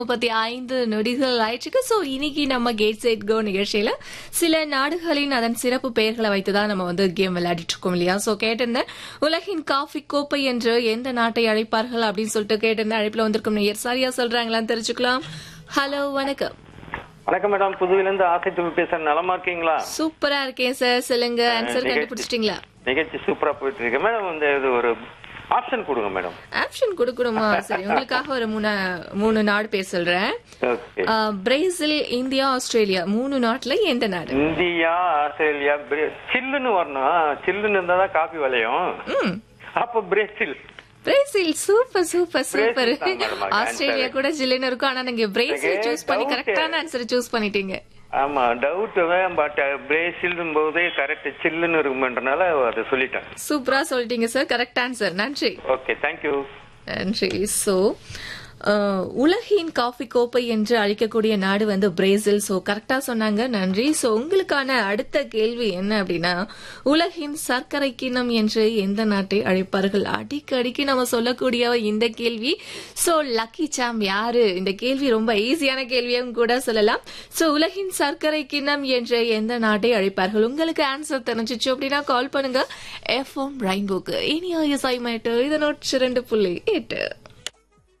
முப்பத்தி ஐந்து நொடிகள் ஆயிடுச்சு சோ இன்னைக்கு நம்ம கேட் சைட் கோ நிகழ்ச்சியில சில நாடுகளின் அதன் சிறப்பு பெயர்களை வைத்துதான் நம்ம வந்து கேம் விளையாடிட்டு இருக்கோம் இல்லையா சோ கேட்டிருந்தேன் உலகின் காஃபி கோப்பை என்று எந்த நாட்டை அழைப்பார்கள் அப்படின்னு சொல்லிட்டு கேட்டிருந்தேன் அழைப்புல வந்திருக்கும் நேயர் சரியா சொல்றாங்களான்னு தெரிஞ்சுக்கலாம் ஹலோ வணக்கம் வணக்கம் மேடம் புதுவிலிருந்து ஆசை துவி பேசுறேன் நலமா இருக்கீங்களா சூப்பரா இருக்கேன் சார் சொல்லுங்க ஆன்சர் நிகழ்ச்சி- கண்டுபிடிச்சிட்டீங்களா நிகழ்ச்சி சூப்பரா போயிட்டு இருக்கு மேடம் இந்த இது ஒரு ஆப்ஷன் கொடுங்க மேடம் ஆப்ஷன் கொடுக்கணுமா சரி உங்களுக்காக ஒரு மூணு மூணு நாடு பேர் சொல்றேன் ஓகே ஆ, பிரேசில் இந்தியா ஆஸ்திரேலியா மூணு நாட்டுல எந்த நாடு இந்தியா ஆஸ்திரேலியா பிரே- சில்லுன்னு வரணும் சில்லுன்னு இருந்தா தான் காபி விளையும் ம் அப்ப Brazil Brazil super super super Brazil தான் madam, அது ஆஸ்திரேலியா answer. கூட ஜில்லுன்னு இருக்கும் ஆனா நீங்க பிரேசில் எனக்கு சூஸ் பண்ணி doubt. கரெக்டான ஆன்சர் சூஸ் பண்ணிட்டீங்க ஆமா டவுட் பட் பிரேசில் போதே கரெக்ட் சில்லுன்னு இருக்குமன்றனால அதை சொல்லிட்டேன் சூப்பரா சொல்லிட்டீங்க சார் கரெக்ட் ஆன்சர் நன்றி ஓகே தேங்க்யூ நன்றி சோ உலகின் காஃபி கோப்பை என்று அழைக்கக்கூடிய நாடு வந்து பிரேசில் சோ கரெக்டா சொன்னாங்க நன்றி சோ உங்களுக்கான அடுத்த கேள்வி என்ன அப்படின்னா உலகின் சர்க்கரை கிண்ணம் என்று எந்த நாட்டை அழைப்பார்கள் அடிக்கடிக்கு நம்ம சொல்லக்கூடிய இந்த கேள்வி சோ லக்கி சாம் யாரு இந்த கேள்வி ரொம்ப ஈஸியான கேள்வியும் கூட சொல்லலாம் சோ உலகின் சர்க்கரை கிண்ணம் என்ற எந்த நாட்டை அழைப்பார்கள் உங்களுக்கு ஆன்சர் தெரிஞ்சிச்சு அப்படின்னா கால் பண்ணுங்க எஃப்எம் ரெயின்போக்கு இனி இசை மேட்டு இதனோட் இரண்டு புள்ளி எட்டு